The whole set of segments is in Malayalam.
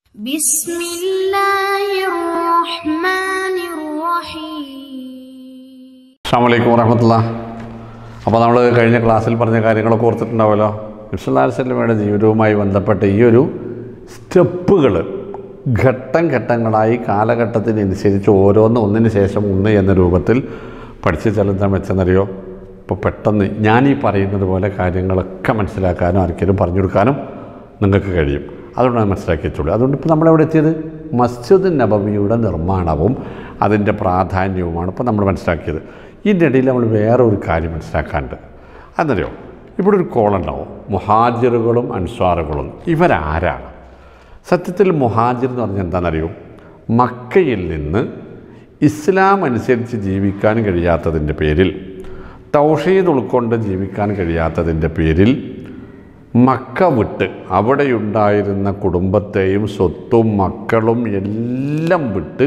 بسم الله الرحمن الرحيم അസ്സാം വലൈക്കും വറഹമത്തുള്ള അപ്പോൾ നമ്മൾ കഴിഞ്ഞ ക്ലാസ്സിൽ പറഞ്ഞ കാര്യങ്ങളൊക്കെ ഓർത്തിട്ടുണ്ടാവുമല്ലോ വിശ്വനാഥസ്വല്ലമയുടെ ജീവിതവുമായി ബന്ധപ്പെട്ട ഈ ഒരു സ്റ്റെപ്പുകൾ ഘട്ടം ഘട്ടങ്ങളായി കാലഘട്ടത്തിനനുസരിച്ച് ഓരോന്ന് ഒന്നിന് ശേഷം ഒന്ന് എന്ന രൂപത്തിൽ പഠിച്ച് ചെലുത്താൻ വെച്ചെന്നറിയോ ഇപ്പോൾ പെട്ടെന്ന് ഞാൻ ഈ പറയുന്നത് പോലെ കാര്യങ്ങളൊക്കെ മനസ്സിലാക്കാനും ആർക്കെങ്കിലും പറഞ്ഞു കൊടുക്കാനും നിങ്ങൾക്ക് കഴിയും അതുകൊണ്ടാണ് മനസ്സിലാക്കി വെച്ചോളൂ അതുകൊണ്ട് ഇപ്പോൾ നമ്മളെവിടെ എത്തിയത് മസ്ജിദ് നബവിയുടെ നിർമ്മാണവും അതിൻ്റെ പ്രാധാന്യവുമാണ് ഇപ്പോൾ നമ്മൾ മനസ്സിലാക്കിയത് ഇതിൻ്റെ ഇടയിൽ നമ്മൾ വേറെ ഒരു കാര്യം മനസ്സിലാക്കാനുണ്ട് അതെന്നറിയോ ഇവിടെ ഒരു കോളുണ്ടാവും മുഹാജിറുകളും അൻസ്വാറുകളും ഇവരാരാണ് സത്യത്തിൽ മുഹാജിർ എന്ന് പറഞ്ഞാൽ എന്താണെന്നറിയോ മക്കയിൽ നിന്ന് ഇസ്ലാം അനുസരിച്ച് ജീവിക്കാൻ കഴിയാത്തതിൻ്റെ പേരിൽ തൗഷീദ് ഉൾക്കൊണ്ട് ജീവിക്കാൻ കഴിയാത്തതിൻ്റെ പേരിൽ മക്ക വിട്ട് അവിടെയുണ്ടായിരുന്ന കുടുംബത്തെയും സ്വത്തും മക്കളും എല്ലാം വിട്ട്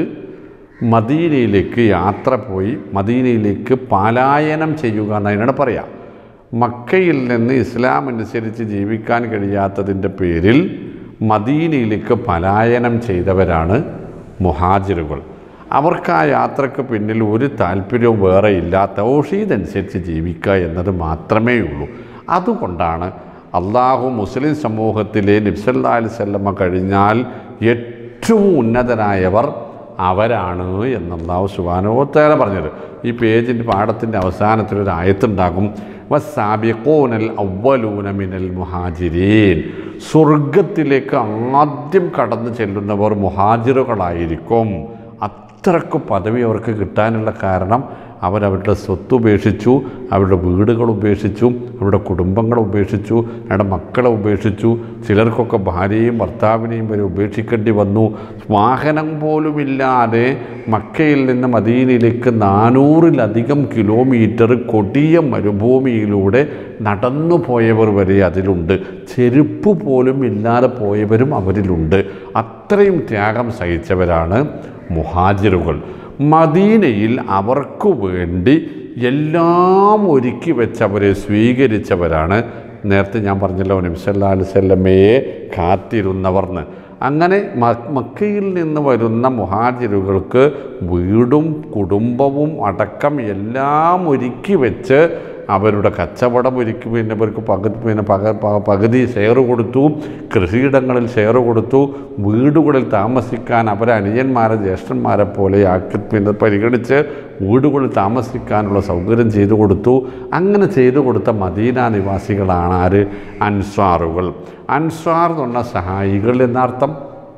മദീനയിലേക്ക് യാത്ര പോയി മദീനയിലേക്ക് പലായനം ചെയ്യുക എന്നതിനാണ് പറയാം മക്കയിൽ നിന്ന് ഇസ്ലാം അനുസരിച്ച് ജീവിക്കാൻ കഴിയാത്തതിൻ്റെ പേരിൽ മദീനയിലേക്ക് പലായനം ചെയ്തവരാണ് മുഹാജിറുകൾ അവർക്ക് ആ യാത്രക്ക് പിന്നിൽ ഒരു താല്പര്യവും വേറെ ഇല്ല തൗഷീദ് അനുസരിച്ച് ജീവിക്കുക എന്നത് മാത്രമേ ഉള്ളൂ അതുകൊണ്ടാണ് അള്ളാഹു മുസ്ലിം സമൂഹത്തിലെ നബ്സല്ലാ അലിസ്വല്ലമ്മ കഴിഞ്ഞാൽ ഏറ്റവും ഉന്നതനായവർ അവരാണ് എന്ന് അള്ളാഹു സുബാനോത്തേല പറഞ്ഞത് ഈ പേജിൻ്റെ പാഠത്തിൻ്റെ അവസാനത്തിൽ ഒരു ആയത്തുണ്ടാകും വസാബിഖൂനൽ അവ്വലൂന മിനൽ മുഹാജിരീൻ സ്വർഗത്തിലേക്ക് ആദ്യം കടന്നു ചെല്ലുന്നവർ മുഹാജിറുകളായിരിക്കും അത്രക്ക് പദവി അവർക്ക് കിട്ടാനുള്ള കാരണം അവരവരുടെ സ്വത്ത് ഉപേക്ഷിച്ചു അവരുടെ വീടുകൾ ഉപേക്ഷിച്ചു അവരുടെ കുടുംബങ്ങൾ ഉപേക്ഷിച്ചു അവരുടെ മക്കളെ ഉപേക്ഷിച്ചു ചിലർക്കൊക്കെ ഭാര്യയും ഭർത്താവിനെയും വരെ ഉപേക്ഷിക്കേണ്ടി വന്നു വാഹനം പോലുമില്ലാതെ മക്കയിൽ നിന്ന് മദീനയിലേക്ക് നാനൂറിലധികം കിലോമീറ്റർ കൊടിയ മരുഭൂമിയിലൂടെ നടന്നു പോയവർ വരെ അതിലുണ്ട് ചെരുപ്പ് പോലും ഇല്ലാതെ പോയവരും അവരിലുണ്ട് അത്രയും ത്യാഗം സഹിച്ചവരാണ് മുഹാജിറുകൾ മദീനയിൽ അവർക്ക് വേണ്ടി എല്ലാം ഒരുക്കി വെച്ചവരെ സ്വീകരിച്ചവരാണ് നേരത്തെ ഞാൻ പറഞ്ഞല്ലോ നബ്സല്ലാ അലുസല്ലമ്മയെ കാത്തിരുന്നവർന്ന് അങ്ങനെ മ- മക്കയിൽ നിന്ന് വരുന്ന മുഹാജിറുകൾക്ക് വീടും കുടുംബവും അടക്കം എല്ലാം ഒരുക്കി വെച്ച് അവരുടെ കച്ചവടം ഒരുക്കി പിന്നെ ഇവർക്ക് പകുതി പിന്നെ പക പ- പകുതി ഷെയർ കൊടുത്തു കൃഷിയിടങ്ങളിൽ ഷെയർ കൊടുത്തു വീടുകളിൽ താമസിക്കാൻ അവരെ അനുജന്മാരെ ജ്യേഷ്ഠന്മാരെ പോലെ ആക്കി പിന്നെ പരിഗണിച്ച് വീടുകളിൽ താമസിക്കാനുള്ള സൗകര്യം ചെയ്തു കൊടുത്തു അങ്ങനെ ചെയ്തു കൊടുത്ത മദീന നിവാസികളാണ് ആര് അൻസ്വാറുകൾ അൻസ്വാർ എന്ന് പറഞ്ഞ സഹായികൾ എന്നർത്ഥം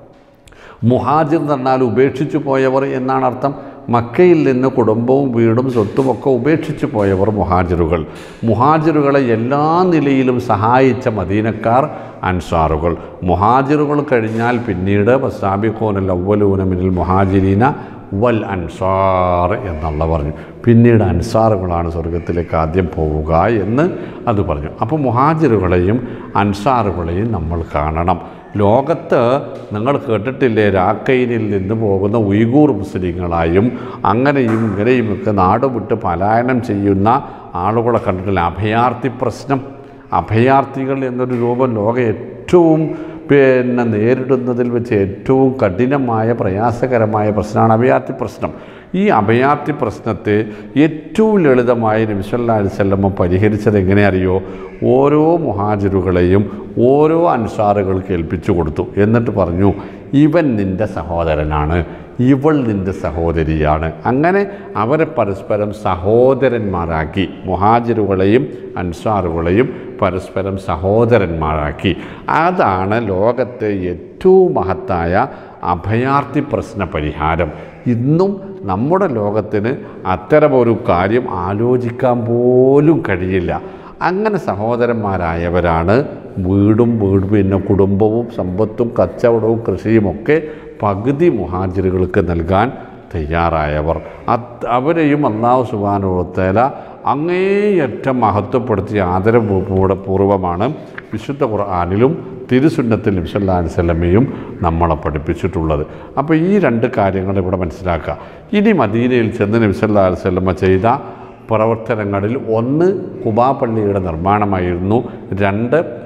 മുഹാജിർ എന്ന് പറഞ്ഞാൽ ഉപേക്ഷിച്ചു പോയവർ എന്നാണ് അർത്ഥം മക്കയിൽ നിന്ന് കുടുംബവും വീടും സ്വത്തുമൊക്കെ ഉപേക്ഷിച്ചു പോയവർ മുഹാജിറുകൾ മുഹാജിറുകളെ എല്ലാ നിലയിലും സഹായിച്ച മദീനക്കാർ അൻസാറുകൾ മുഹാജിറുകൾ കഴിഞ്ഞാൽ പിന്നീട് വസാബിഖോനൽ അവലൂന മിനൽ മുഹാജിരീന വൽ അൻസാർ എന്നുള്ള പറഞ്ഞു പിന്നീട് അൻസാറുകളാണ് സ്വർഗത്തിലേക്ക് ആദ്യം പോവുക എന്ന് അത് പറഞ്ഞു അപ്പോൾ മുഹാജിറുകളെയും അൻസാറുകളെയും നമ്മൾ കാണണം ലോകത്ത് നിങ്ങൾ കേട്ടിട്ടില്ലേ രാക്കൈനിൽ നിന്ന് പോകുന്ന ഉയ്ഗൂർ മുസ്ലിങ്ങളായും അങ്ങനെയും ഇങ്ങനെയുമൊക്കെ നാട് വിട്ട് പലായനം ചെയ്യുന്ന ആളുകളെ കണ്ടിട്ടില്ല അഭയാർത്ഥി പ്രശ്നം അഭയാർത്ഥികൾ എന്നൊരു രൂപം ലോകം ഏറ്റവും പിന്നെ നേരിടുന്നതിൽ വെച്ച് ഏറ്റവും കഠിനമായ പ്രയാസകരമായ പ്രശ്നമാണ് അഭയാർത്ഥി പ്രശ്നം ഈ അഭയാർത്ഥി പ്രശ്നത്തെ ഏറ്റവും ലളിതമായി നബിസല്ലാ അലിസ്വല്ലമ്മ പരിഹരിച്ചത് എങ്ങനെ അറിയോ ഓരോ മുഹാജിറുകളെയും ഓരോ അൻസാറുകൾക്ക് ഏൽപ്പിച്ചു കൊടുത്തു എന്നിട്ട് പറഞ്ഞു ഇവൻ നിൻ്റെ സഹോദരനാണ് ഇവൾ നിൻ്റെ സഹോദരിയാണ് അങ്ങനെ അവരെ പരസ്പരം സഹോദരന്മാരാക്കി മുഹാജിറുകളെയും അൻസാറുകളെയും പരസ്പരം സഹോദരന്മാരാക്കി അതാണ് ലോകത്തെ ഏറ്റവും മഹത്തായ അഭയാർത്ഥി പ്രശ്ന പരിഹാരം ഇന്നും നമ്മുടെ ലോകത്തിന് അത്തരമൊരു കാര്യം ആലോചിക്കാൻ പോലും കഴിയില്ല അങ്ങനെ സഹോദരന്മാരായവരാണ് വീടും വീടും പിന്നെ കുടുംബവും സമ്പത്തും കച്ചവടവും കൃഷിയുമൊക്കെ പകുതി മുഹാജിറുകൾക്ക് നൽകാൻ തയ്യാറായവർ അത് അവരെയും അള്ളാഹു സുബാനുവത്തേല അങ്ങേയറ്റം മഹത്വപ്പെടുത്തിയ ആദരപൂർവ്വ പൂർവ്വമാണ് വിശുദ്ധ ഖുർആാനിലും തിരുസുന്നത്തിൽ നബ്സല്ലാ അലിസ്ലമയും നമ്മളെ പഠിപ്പിച്ചിട്ടുള്ളത് അപ്പോൾ ഈ രണ്ട് കാര്യങ്ങൾ ഇവിടെ മനസ്സിലാക്കുക ഇനി മദീനയിൽ ചെന്ന് നബ്സല്ലാ അലിസ്ലമ ചെയ്ത പ്രവർത്തനങ്ങളിൽ ഒന്ന് കുബാ പള്ളിയുടെ നിർമ്മാണമായിരുന്നു രണ്ട്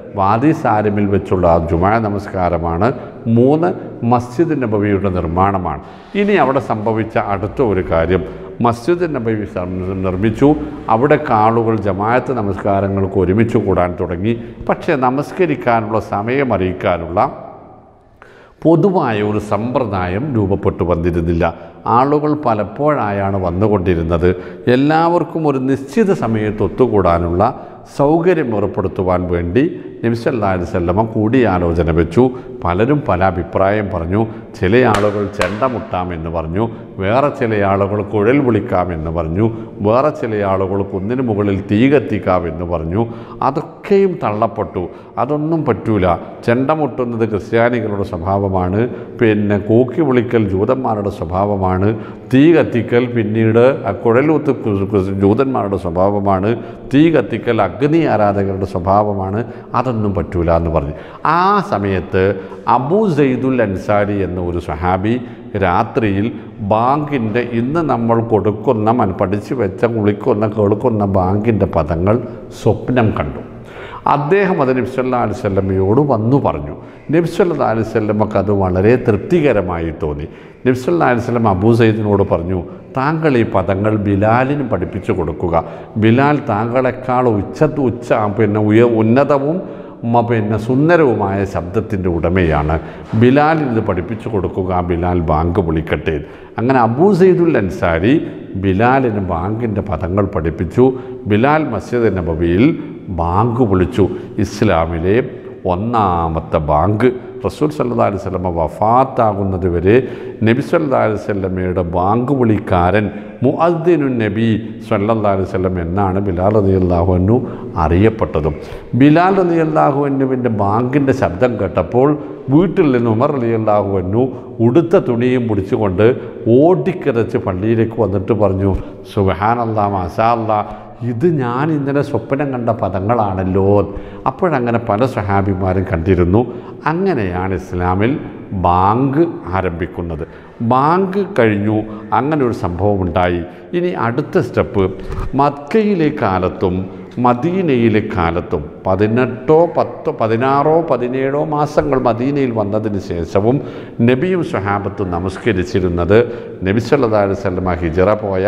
വാദി സാരിമിൽ വെച്ചുള്ള ജുമാ നമസ്കാരമാണ് മൂന്ന് മസ്ജിദ് നബവിയുടെ നിർമ്മാണമാണ് ഇനി അവിടെ സംഭവിച്ച അടുത്ത ഒരു കാര്യം മസ്ജിദ് നബവി സം- നിർമ്മിച്ചു അവിടെ ആളുകൾ ജമാഅത്ത് നമസ്കാരങ്ങൾക്ക് ഒരുമിച്ച് കൂടാൻ തുടങ്ങി പക്ഷേ നമസ്കരിക്കാനുള്ള സമയം അറിയിക്കാനുള്ള പൊതുവായ ഒരു സമ്പ്രദായം രൂപപ്പെട്ടു വന്നിരുന്നില്ല ആളുകൾ പലപ്പോഴായാണ് വന്നുകൊണ്ടിരുന്നത് എല്ലാവർക്കും ഒരു നിശ്ചിത സമയത്ത് ഒത്തുകൂടാനുള്ള സൗകര്യം ഏർപ്പെടുത്തുവാൻ വേണ്ടി നബിസല്ലാ അലിസല്ലമ കൂടിയാലോചന വെച്ചു പലരും പല അഭിപ്രായം പറഞ്ഞു ചില ആളുകൾ ചെണ്ടമുട്ടാം എന്ന് പറഞ്ഞു വേറെ ചില ആളുകൾ കുഴൽ വിളിക്കാം എന്ന് പറഞ്ഞു വേറെ ചില ആളുകൾ കുന്നിന് മുകളിൽ തീ കത്തിക്കാം എന്ന് പറഞ്ഞു അതൊക്കെയും തള്ളപ്പെട്ടു അതൊന്നും പറ്റൂല ചെണ്ടമുട്ടുന്നത് ക്രിസ്ത്യാനികളുടെ സ്വഭാവമാണ് പിന്നെ കൂക്കി വിളിക്കൽ ജൂതന്മാരുടെ സ്വഭാവമാണ് തീ കത്തിക്കൽ പിന്നീട് ആ കുഴലൂത്ത് ക്രിസ്- ക്രിസ്- ജൂതന്മാരുടെ സ്വഭാവമാണ് തീ കത്തിക്കൽ അഗ്നി ആരാധകരുടെ സ്വഭാവമാണ് അതൊന്നും പറ്റൂല എന്ന് പറഞ്ഞു ആ സമയത്ത് അബൂ സെയ്ദുൽ അൻസാരി എന്ന ഒരു സഹാബി രാത്രിയിൽ ബാങ്കിൻ്റെ ഇന്ന് നമ്മൾ കൊടുക്കുന്ന മൻ പഠിച്ചു വെച്ച കുളിക്കുന്ന കേൾക്കുന്ന ബാങ്കിൻ്റെ പദങ്ങൾ സ്വപ്നം കണ്ടു അദ്ദേഹം അത് നബ്സല്ലാ അലിസ്വല്ലമ്മയോട് വന്നു പറഞ്ഞു നബ്സല്ലാ അലിസ്വല്ലമ്മക്ക് അത് വളരെ തൃപ്തികരമായി തോന്നി നബ്സല്ലാ അലിസ്വല്ലം അബൂ സയ്യിദിനോട് പറഞ്ഞു താങ്കൾ ഈ പദങ്ങൾ ബിലാലിന് പഠിപ്പിച്ചു കൊടുക്കുക ബിലാൽ താങ്കളെക്കാൾ ഉച്ച ഉച്ച പിന്നെ ഉയ ഉന്നതവും മ- പിന്നെ സുന്ദരവുമായ ശബ്ദത്തിൻ്റെ ഉടമയാണ് ബിലാലിന് ഇത് പഠിപ്പിച്ചു കൊടുക്കുക ബിലാൽ ബാങ്ക് വിളിക്കട്ടെ അങ്ങനെ അബൂ സയ്യിദുൽ അൻസാരി ബിലാലിന് ബാങ്കിൻ്റെ പദങ്ങൾ പഠിപ്പിച്ചു ബിലാൽ മസ്ജിദ് നബവിയിൽ ബാങ്ക് വിളിച്ചു ഇസ്ലാമിലെ ഒന്നാമത്തെ ബാങ്ക് റസൂൽ സല്ലാ അലൈഹി സ്വലമ വഫാത്താകുന്നത് വരെ നബി സല്ലാ അലൈഹി സ്വലമയുടെ ബാങ്ക് വിളിക്കാരൻ മുഅദ്ദിനു നബി സല്ലാ അലൈഹി സ്വലം എന്നാണ് ബിലാൽ റതി അള്ളാഹുവിനു അറിയപ്പെട്ടതും ബിലാൽ റതി അള്ളാഹുവിനുവിൻ്റെ ബാങ്കിൻ്റെ ശബ്ദം കേട്ടപ്പോൾ വീട്ടിൽ നിന്ന് ഉമർ അലി അള്ളാഹുവിനു ഉടുത്ത തുണിയും പിടിച്ചുകൊണ്ട് ഓടിക്കിറച്ച് പള്ളിയിലേക്ക് വന്നിട്ട് പറഞ്ഞു സുബഹാനല്ലാ മസാ അല്ലാ ഇത് ഞാൻ ഇന്നലെ സ്വപ്നം കണ്ട പദങ്ങളാണല്ലോ അപ്പോഴങ്ങനെ പല സഹാബിമാരും കണ്ടിരുന്നു അങ്ങനെയാണ് ഇസ്ലാമിൽ ബാങ്ക് ആരംഭിക്കുന്നത് ബാങ്ക് കഴിഞ്ഞു അങ്ങനെ ഒരു സംഭവം ഉണ്ടായി ഇനി അടുത്ത സ്റ്റെപ്പ് മക്കയിലെ കാലത്തും മദീനയിലെ കാലത്തും പതിനെട്ടോ പത്തോ പതിനാറോ പതിനേഴോ മാസങ്ങൾ മദീനയിൽ വന്നതിന് ശേഷവും നബിയും സ്വഹാബത്തും നമസ്കരിച്ചിരുന്നത് നബി സല്ലല്ലാഹു അലൈഹി വസല്ലമ ഹിജറ പോയ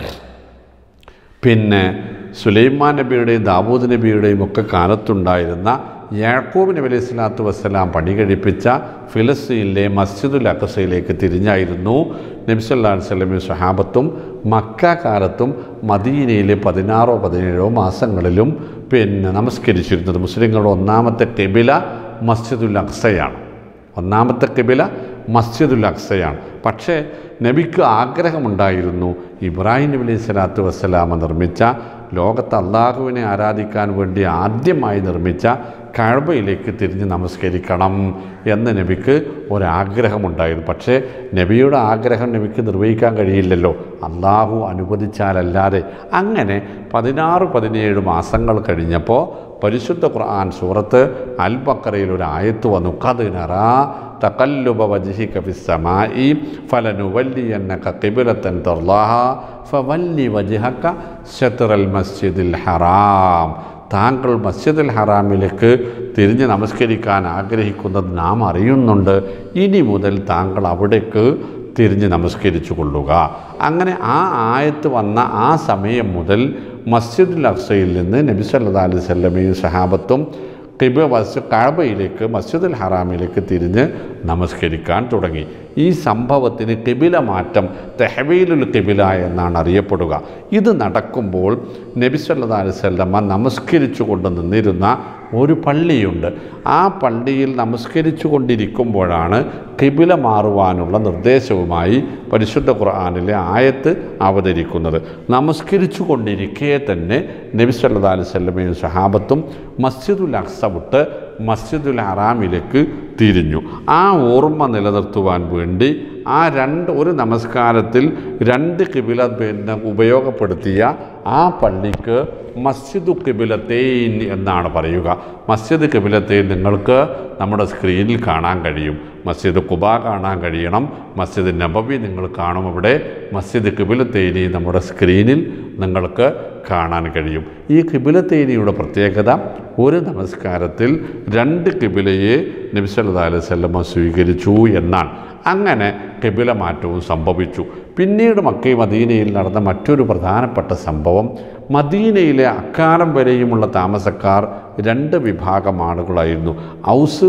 പിന്നെ സുലൈമാൻ നബിയുടെയും ദാവൂദ് നബിയുടെയും ഒക്കെ കാലത്തുണ്ടായിരുന്ന യാക്കൂബ് നബി അലൈഹി സ്വലാത്തു വസ്സലാം പണി കഴിപ്പിച്ച ഫിലസ്തീനിലെ മസ്ജിദുൽ അക്കസയിലേക്ക് തിരിഞ്ഞായിരുന്നു നബ്സല്ലാ വസ്ലമി സ്വഹാബത്തും മക്ക കാലത്തും മദീനയിലെ പതിനാറോ പതിനേഴോ മാസങ്ങളിലും പിന്നെ നമസ്കരിച്ചിരുന്നത് മുസ്ലിങ്ങളുടെ ഒന്നാമത്തെ കെബില മസ്ജിദുൽ അക്സയാണ് ഒന്നാമത്തെ കിബില മസ്ജിദുൽ അക്സയാണ് പക്ഷേ നബിക്ക് ആഗ്രഹമുണ്ടായിരുന്നു ഇബ്രാഹിം നബി അലൈഹി സ്വലാത്തു വസ്സലാമ നിർമ്മിച്ച ലോകത്ത് അള്ളാഹുവിനെ ആരാധിക്കാൻ വേണ്ടി ആദ്യമായി നിർമ്മിച്ച കഴബയിലേക്ക് തിരിഞ്ഞ് നമസ്കരിക്കണം എന്ന് നബിക്ക് ഒരാഗ്രഹമുണ്ടായിരുന്നു പക്ഷേ നബിയുടെ ആഗ്രഹം നബിക്ക് നിർവഹിക്കാൻ കഴിയില്ലല്ലോ അള്ളാഹു അനുവദിച്ചാലല്ലാതെ അങ്ങനെ പതിനാറ് പതിനേഴ് മാസങ്ങൾ കഴിഞ്ഞപ്പോൾ പരിശുദ്ധ ഖുർആൻ സൂറത്ത് അൽ ബക്കറയിൽ ഒരു ആയത്ത് വന്നു കതിനറ തകല്ലുബ വജ്ഹിക ഫിസ്സമായി ഫലനുവല്ലിയന്നക ഖിബ്ലത്തൻ തർലാഹ ഫവല്ലി വജ്ഹക ശത്റൽ മസ്ജിദിൽ ഹറാം താങ്കൾ മസ്ജിദുൽ ഹറാമിലേക്ക് തിരിഞ്ഞ് നമസ്കരിക്കാൻ ആഗ്രഹിക്കുന്നത് നാം അറിയുന്നുണ്ട് ഇനി മുതൽ താങ്കൾ അവിടേക്ക് തിരിഞ്ഞ് നമസ്കരിച്ചു കൊള്ളുക അങ്ങനെ ആ ആയത്ത് വന്ന ആ സമയം മുതൽ മസ്ജിദുൽ അക്സയിൽ നിന്ന് നബി സല്ലല്ലാഹു അലൈഹി വസല്ലമയും സഹാബത്തും കിബ മസ് കാബയിലേക്ക് മസ്ജിദുൽ ഹറാമിലേക്ക് തിരിഞ്ഞ് നമസ്കരിക്കാൻ തുടങ്ങി ഈ സംഭവത്തിന് കിബില മാറ്റം തെഹവീലുൽ കിബില എന്നാണ് അറിയപ്പെടുക ഇത് നടക്കുമ്പോൾ നബി സല്ലല്ലാഹു അലൈഹി വസല്ലമ നമസ്കരിച്ചു കൊണ്ട് നിന്നിരുന്ന ഒരു പള്ളിയുണ്ട് ആ പള്ളിയിൽ നമസ്കരിച്ചു കൊണ്ടിരിക്കുമ്പോഴാണ് കിബില മാറുവാനുള്ള നിർദ്ദേശവുമായി പരിശുദ്ധ ഖുർആാനിലെ ആയത്ത് അവതരിക്കുന്നത് നമസ്കരിച്ചു കൊണ്ടിരിക്കെ തന്നെ നബി സല്ലല്ലാഹു അലൈഹി വസല്ലമയും സഹാബത്തും മസ്ജിദുൽ അക്സ വിട്ട് മസ്ജിദുൽ ഹറാമിലേക്ക് തിരിഞ്ഞു ആ ഓർമ്മ നിലനിർത്തുവാൻ വേണ്ടി ആ രണ്ട് ഒരു നമസ്കാരത്തിൽ രണ്ട് കിബില പിന്നെ ഉപയോഗപ്പെടുത്തിയ ആ പള്ളിക്ക് മസ്ജിദു കിബിലത്തേൻ എന്നാണ് പറയുക മസ്ജിദ് കിബിലത്തേൻ നിങ്ങൾക്ക് നമ്മുടെ സ്ക്രീനിൽ കാണാൻ കഴിയും മസ്ജിദ് കുബ കാണാൻ കഴിയണം മസ്ജിദ് നബവി നിങ്ങൾ കാണും അവിടെ മസ്ജിദ് കിബിലത്തേനി നമ്മുടെ സ്ക്രീനിൽ നിങ്ങൾക്ക് കാണാൻ കഴിയും ഈ കിബിലത്തേനിയുടെ പ്രത്യേകത ഒരു നമസ്കാരത്തിൽ രണ്ട് കിബിലയെ നബിസല്ലാ അലൈഹി സ്വല്ലമ്മ സ്വീകരിച്ചു എന്നാണ് അങ്ങനെ കിബില മാറ്റവും സംഭവിച്ചു പിന്നീട് മക്കയും മദീനയിൽ നടന്ന മറ്റൊരു പ്രധാനപ്പെട്ട സംഭവം മദീനയിലെ അക്കാലം വരെയുമുള്ള താമസക്കാർ രണ്ട് വിഭാഗം ആളുകളായിരുന്നു ഔസ്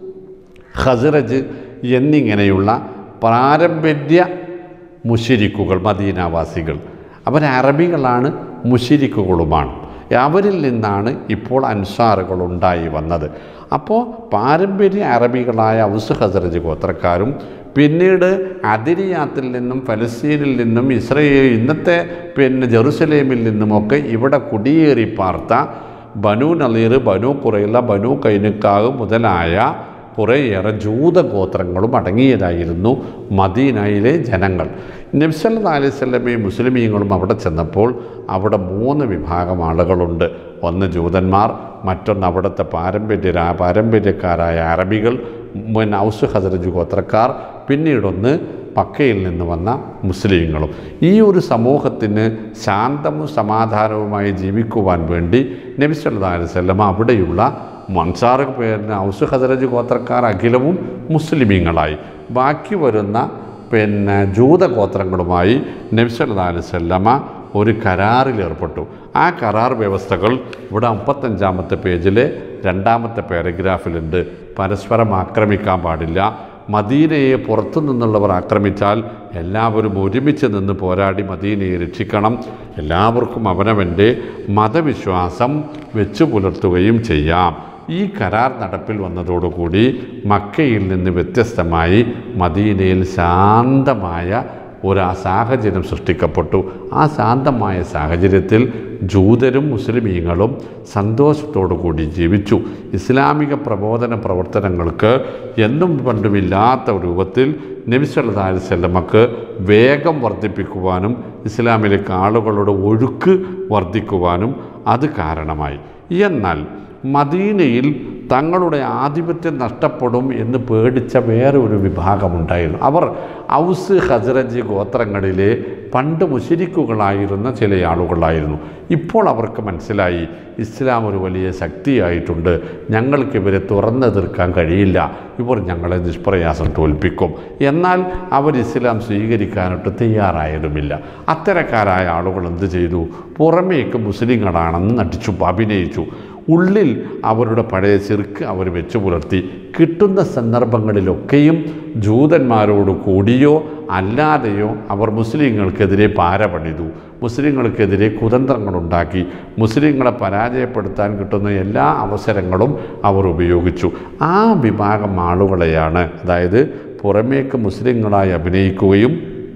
ഖസറജ് എന്നിങ്ങനെയുള്ള പാരമ്പര്യ മുഷിരിക്കുകൾ മദീനാവാസികൾ അവർ അറബികളാണ് മുഷിരിക്കുകളുമാണ് അവരിൽ നിന്നാണ് ഇപ്പോൾ അൻസാറുകൾ ഉണ്ടായി വന്നത് അപ്പോൾ പാരമ്പര്യ അറബികളായ ഔസ് ഹസറജ് ഗോത്രക്കാരും പിന്നീട് അതിരിയാത്തിൽ നിന്നും ഫലസ്തീനിൽ നിന്നും ഇസ്രയേൽ ഇന്നത്തെ പിന്നെ ജെറുസലേമിൽ നിന്നുമൊക്കെ ഇവിടെ കുടിയേറി പാർത്ത ബനു നളീർ ബനു കുറയില ബനു കൈനുക്കാവ് മുതലായ കുറേയേറെ ജൂതഗോത്രങ്ങളും അടങ്ങിയതായിരുന്നു മദീനയിലെ ജനങ്ങൾ നബ്സല്ലാ അലൈഹി സ്വലമയും മുസ്ലിമീങ്ങളും അവിടെ ചെന്നപ്പോൾ അവിടെ മൂന്ന് വിഭാഗം ആളുകളുണ്ട് ഒന്ന് ജൂതന്മാർ മറ്റൊന്ന് അവിടുത്തെ പാരമ്പര്യ പാരമ്പര്യക്കാരായ അറബികൾ പിന്നെ ഔസ് ഹസരജ് ഗോത്രക്കാർ പിന്നീടൊന്ന് പക്കയിൽ നിന്ന് വന്ന മുസ്ലിങ്ങളും ഈ ഒരു സമൂഹത്തിന് ശാന്തവും സമാധാനവുമായി ജീവിക്കുവാൻ വേണ്ടി നബി സല്ലല്ലാഹു അലൈഹി വസല്ലം അവിടെയുള്ള മൻസാർ പേരിന് ഔസ് ഹസരജ് ഗോത്രക്കാർ അഖിലവും മുസ്ലിമീങ്ങളായി ബാക്കി വരുന്ന പിന്നെ ജൂതഗോത്രങ്ങളുമായി നബി സല്ലല്ലാഹു അലൈഹി വസല്ലമ ഒരു കരാറിൽ ഏർപ്പെട്ടു ആ കരാർ വ്യവസ്ഥകൾ ഇവിടെ മുപ്പത്തഞ്ചാമത്തെ പേജിലെ രണ്ടാമത്തെ പാരഗ്രാഫിലുണ്ട് പരസ്പരം ആക്രമിക്കാൻ പാടില്ല മദീനയെ പുറത്തു നിന്നുള്ളവർ ആക്രമിച്ചാൽ എല്ലാവരും ഒരുമിച്ച് നിന്ന് പോരാടി മദീനയെ രക്ഷിക്കണം എല്ലാവർക്കും അവനവൻ്റെ മതവിശ്വാസം വെച്ചു പുലർത്തുകയും ചെയ്യാം ഈ കരാർ നടപ്പിൽ വന്നതോടുകൂടി മക്കയിൽ നിന്ന് വ്യത്യസ്തമായി മദീനയിൽ ശാന്തമായ ഒരു ആ സാഹചര്യം സൃഷ്ടിക്കപ്പെട്ടു ആ ശാന്തമായ സാഹചര്യത്തിൽ ജൂതരും മുസ്ലിമീങ്ങളും സന്തോഷത്തോടു കൂടി ജീവിച്ചു ഇസ്ലാമിക പ്രബോധന പ്രവർത്തനങ്ങൾക്ക് എന്നും പണ്ടുമില്ലാത്ത രൂപത്തിൽ നബിസല്ലാ അലിസ്വല്ലമക്ക് വേഗം വർദ്ധിപ്പിക്കുവാനും ഇസ്ലാമിലേക്ക് ആളുകളുടെ ഒഴുക്ക് വർദ്ധിക്കുവാനും അത് കാരണമായി എന്നാൽ മദീനയിൽ തങ്ങളുടെ ആധിപത്യം നഷ്ടപ്പെടും എന്ന് പേടിച്ച വേറെ ഒരു വിഭാഗമുണ്ടായിരുന്നു അവർ ഔസ് ഹസ്രജ് ഗോത്രങ്ങളിലെ പണ്ട് മുശരിക്കുകളായിരുന്ന ചില ആളുകളായിരുന്നു ഇപ്പോൾ അവർക്ക് മനസ്സിലായി ഇസ്ലാം ഒരു വലിയ ശക്തിയായിട്ടുണ്ട് ഞങ്ങൾക്ക് ഇവരെ തുറന്നെതിർക്കാൻ കഴിയില്ല ഇവർ ഞങ്ങളെ നിഷ്പ്രയാസം തോൽപ്പിക്കും എന്നാൽ അവർ ഇസ്ലാം സ്വീകരിക്കാനായിട്ട് തയ്യാറായതുമില്ല അത്തരക്കാരായ ആളുകൾ എന്ത് ചെയ്തു പുറമേക്ക് മുസ്ലിങ്ങളാണെന്ന് നടിച്ചു അഭിനയിച്ചു ഉള്ളിൽ അവരുടെ പഴയ ചെറുക്ക് അവർ വെച്ചു പുലർത്തി കിട്ടുന്ന സന്ദർഭങ്ങളിലൊക്കെയും ജൂതന്മാരോട് കൂടിയോ അല്ലാതെയോ അവർ മുസ്ലിങ്ങൾക്കെതിരെ പാര പണിതു മുസ്ലിങ്ങൾക്കെതിരെ കുതന്ത്രങ്ങളുണ്ടാക്കി മുസ്ലിങ്ങളെ പരാജയപ്പെടുത്താൻ കിട്ടുന്ന എല്ലാ അവസരങ്ങളും അവർ ഉപയോഗിച്ചു ആ വിഭാഗം ആളുകളെയാണ് അതായത് പുറമേക്ക് മുസ്ലിങ്ങളായി അഭിനയിക്കുകയും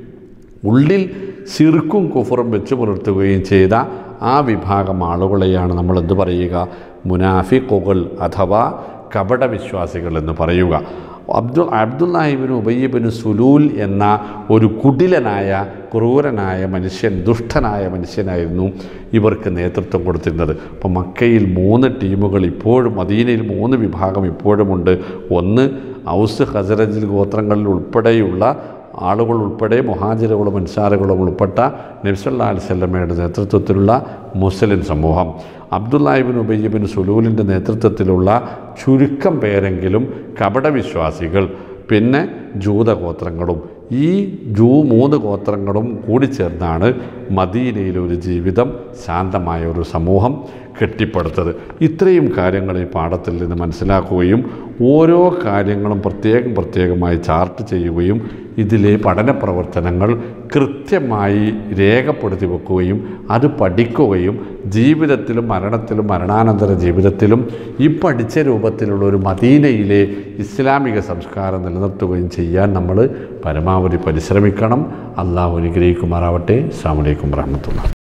ഉള്ളിൽ ശിർക്കും കുഫറും വെച്ച് പുലർത്തുകയും ചെയ്ത ആ വിഭാഗം ആളുകളെയാണ് നമ്മൾ എന്ത് പറയുക മുനാഫിഖുകൾ അഥവാ കപടവിശ്വാസികൾ എന്ന് പറയുക അബ്ദുൽ അബ്ദുല്ലാഹിബിന് ഉബയ്യബിന് സുലൂൽ എന്ന ഒരു കുടിലനായ ക്രൂരനായ മനുഷ്യൻ ദുഷ്ടനായ മനുഷ്യനായിരുന്നു ഇവർക്ക് നേതൃത്വം കൊടുത്തിരുന്നത് അപ്പോൾ മക്കയിൽ മൂന്ന് ടീമുകൾ ഇപ്പോഴും മദീനയിൽ മൂന്ന് വിഭാഗം ഇപ്പോഴുമുണ്ട് ഒന്ന് ഔസ് ഹസറജിൽ ഗോത്രങ്ങളിൽ ഉൾപ്പെടെയുള്ള ആളുകൾ ഉൾപ്പെടെ മൊഹാജിറുകളും അൻസാറുകളും ഉൾപ്പെട്ട നബ്സല്ലാ അലിസ്വല്ലമ്മയുടെ നേതൃത്വത്തിലുള്ള മുസ്ലിം സമൂഹം അബ്ദുല്ലാഹിബിൻ ഉബയ്യബിൻ സുലൂലിൻ്റെ നേതൃത്വത്തിലുള്ള ചുരുക്കം പേരെങ്കിലും കപടവിശ്വാസികൾ പിന്നെ ജൂതഗോത്രങ്ങളും ഈ ജൂ മൂന്ന് ഗോത്രങ്ങളും കൂടിച്ചേർന്നാണ് മദീനയിലെ ഒരു ജീവിതം ശാന്തമായ ഒരു സമൂഹം കെട്ടിപ്പടുത്തത് ഇത്രയും കാര്യങ്ങൾ ഈ പാഠത്തിൽ നിന്ന് മനസ്സിലാക്കുകയും ഓരോ കാര്യങ്ങളും പ്രത്യേകം പ്രത്യേകമായി ചാർട്ട് ചെയ്യുകയും ഇതിലെ പഠന പ്രവർത്തനങ്ങൾ കൃത്യമായി രേഖപ്പെടുത്തി വെക്കുകയും അത് പഠിക്കുകയും ജീവിതത്തിലും മരണത്തിലും മരണാനന്തര ജീവിതത്തിലും ഈ പഠിച്ച രൂപത്തിലുള്ള ഒരു മദീനയിലെ ഇസ്ലാമിക സംസ്കാരം നിലനിർത്തുകയും ചെയ്യാൻ നമ്മൾ പരമാവധി പരിശ്രമിക്കണം അള്ളാഹു അനുഗ്രഹിക്കുമാറാവട്ടെ അസ്സാം വലൈക്കും വറഹമത്തുള്ള